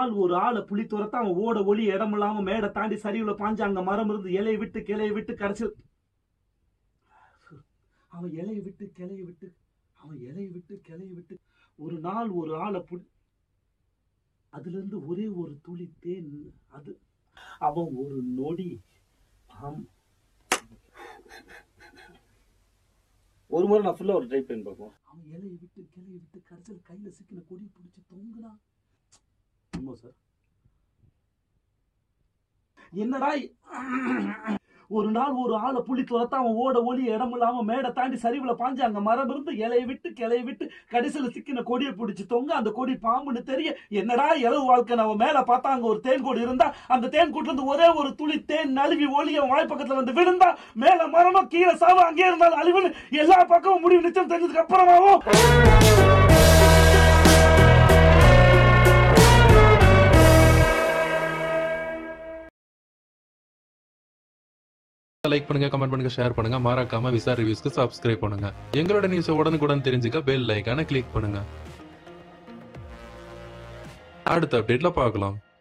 நாள் ஒரு ஆளை புலி துரத்த அவன் ஓட ஒளி இடம் இல்லாம மேடை தாண்டி சரிவுல பாஞ்சு அங்க மரம் இருந்து இலையை விட்டு கிளையை விட்டு கடைசி அவன் இலையை விட்டு கிளையை விட்டு அவன் இலையை விட்டு கிளையை விட்டு ஒரு நாள் ஒரு ஆளை புலி அதுல இருந்து ஒரே ஒரு துளி தேன் அது அவன் ஒரு நொடி ஆம். ஒரு முறை நான் ஃபுல்லா ஒரு ட்ரை பண்ணி பார்ப்போம் அவன் இலையை விட்டு கிளையை விட்டு கடைசியில் கையில சிக்கின கொடி பிடிச்சி தொங்குனா ஆமா சார் என்னடா இ- ஒரு நாள் ஒரு ஆளை புலி துரத்த அவன் ஓட ஒளி இடம் இல்லாம மேடை தாண்டி சரிவுல பாஞ்சு அங்க மரம் இருந்து இலையை விட்டு கிளையை விட்டு கடைசியில சிக்கின கொடியை பிடிச்சி தொங்க அந்த கொடி பாம்புன்னு தெரிய என்னடா இளவு வாழ்க்கை நம்ம மேல பார்த்தா அங்க ஒரு தேன் கூடு இருந்தா அந்த தேன் கூட்டுல இருந்து ஒரே ஒரு துளி தேன் நழுவி ஒளி அவன் வாய்ப்பக்கத்துல வந்து விழுந்தா மேல மரமும் கீழே சாவு அங்கே இருந்தாலும் அழிவுன்னு எல்லா பக்கமும் முடிவு நிச்சயம் தெரிஞ்சதுக்கு அப்புறமாவும் லைக் பண்ணுங்க கமெண்ட் பண்ணுங்க ஷேர் பண்ணுங்க மறக்காம விசா ரிவ்யூஸ்க்கு சப்ஸ்கிரைப் பண்ணுங்க எங்களோட நியூஸ் உடனுக்குடன் தெரிஞ்சுக்க பெல் ஐக்கான கிளிக் பண்ணுங்க அடுத்த அப்டேட்ல பார்க்கலாம்